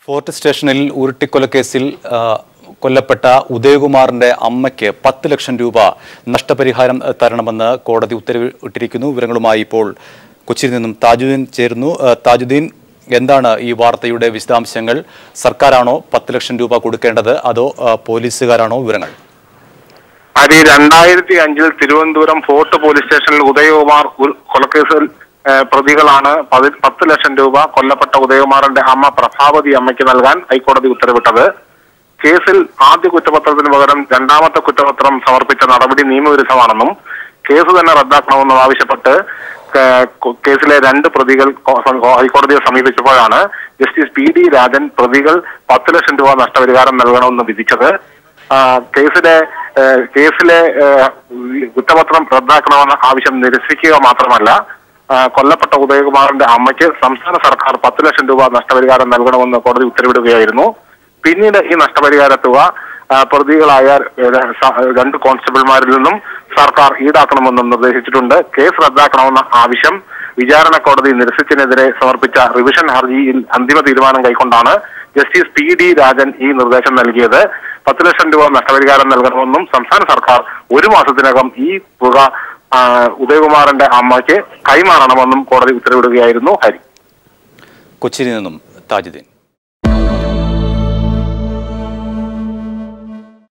fort സ്റ്റേഷനിൽ ഉരുട്ടിക്കൊലക്കേസിൽ ആ, കൊല്ലപ്പെട്ട ഉദയകുമാറിന്റെ അമ്മയ്ക്ക് പത്ത് ലക്ഷം രൂപ നഷ്ടപരിഹാരം ആ, തരണമെന്ന് കോടതി ഉത്തരവിട്ടിരിക്കുന്നു വിവരങ്ങളുമായി ഇപ്പോൾ കൊച്ചിയിൽ നിന്നും താജുദ്ദീൻ ചേരുന്നു ആ, താജുദ്ദീൻ എന്താണ് ഈ വാർത്തയുടെ വിശദാംശങ്ങൾ സർക്കാരാണോ പത്ത് ലക്ഷം രൂപ കൊടുക്കേണ്ടത് അതോ ആ, പോലീസുകാരാണോ വിവരങ്ങൾ ഹരി രണ്ടായിരത്തി അഞ്ചിൽ തിരുവനന്തപുരം ഫോർട്ട് പോലീസ് സ്റ്റേഷനിൽ ഉദയകുമാർ ഉ- കൊലക്കേസിൽ ഏഹ്, പ്രതികളാണ് പതി- പത്ത് ലക്ഷം രൂപ കൊല്ലപ്പെട്ട ഉദയകുമാറിന്റെ അമ്മ പ്രഭാവതി അമ്മയ്ക്ക് നൽകാൻ ഹൈക്കോടതി ഉത്തരവിട്ടത് കേസിൽ ആദ്യ കുറ്റപത്രത്തിന് പകരം രണ്ടാമത്തെ കുറ്റപത്രം സമർപ്പിച്ച നടപടി നിയമവിരുദ്ധമാണെന്നും കേസ് തന്നെ റദ്ദാക്കണമെന്നും ആവശ്യപ്പെട്ട് ഏഹ്, കൊ- കേസിലെ രണ്ട് പ്രതികൾ കോ- കോ- ഹൈക്കോടതിയെ സമീപിച്ചപ്പോഴാണ് ജസ്റ്റിസ് പി ഡി രാജൻ പ്രതികൾ പത്ത് ലക്ഷം രൂപ നഷ്ടപരിഹാരം നൽകണമെന്ന് വിധിച്ചത് ആ, കേസിലെ ഏഹ്, കേസിലെ ഏഹ്, കുറ്റപത്രം റദ്ദാക്കണമെന്ന ആവശ്യം നിരസിക്കുക മാത്രമല്ല ആ, കൊല്ലപ്പെട്ട ഉദയകുമാറിന്റെ അമ്മയ്ക്ക് സംസ്ഥാന സർക്കാർ പത്ത് ലക്ഷം രൂപ നഷ്ടപരിഹാരം നൽകണമെന്ന് കോടതി ഉത്തരവിടുകയായിരുന്നു പിന്നീട് ഈ നഷ്ടപരിഹാര തുക ആ, പ്രതികളായ ഏഹ്, സ- രണ്ട് കോൺസ്റ്റബിൾമാരിൽ നിന്നും സർക്കാർ ഈടാക്കണമെന്നും നിർദ്ദേശിച്ചിട്ടുണ്ട് കേസ് റദ്ദാക്കണമെന്ന ആവശ്യം വിചാരണ കോടതി നിരസിച്ചതിനെതിരെ സമർപ്പിച്ച റിവിഷൻ ഹർജിയിൽ അന്തിമ തീരുമാനം കൈക്കൊണ്ടാണ് ജസ്റ്റിസ് പി ഡി രാജൻ ഈ നിർദ്ദേശം നൽകിയത് പത്ത് ലക്ഷം രൂപ നഷ്ടപരിഹാരം നൽകണമെന്നും സംസ്ഥാന സർക്കാർ ഒരു മാസത്തിനകം ഈ തുക ആ, ഉദയകുമാറിന്റെ അമ്മയ്ക്ക് കൈമാറണമെന്നും കോടതി ഉത്തരവിടുകയായിരുന്നു ഹരി കൊച്ചിയിൽ നിന്നും താജുദ്ദീൻ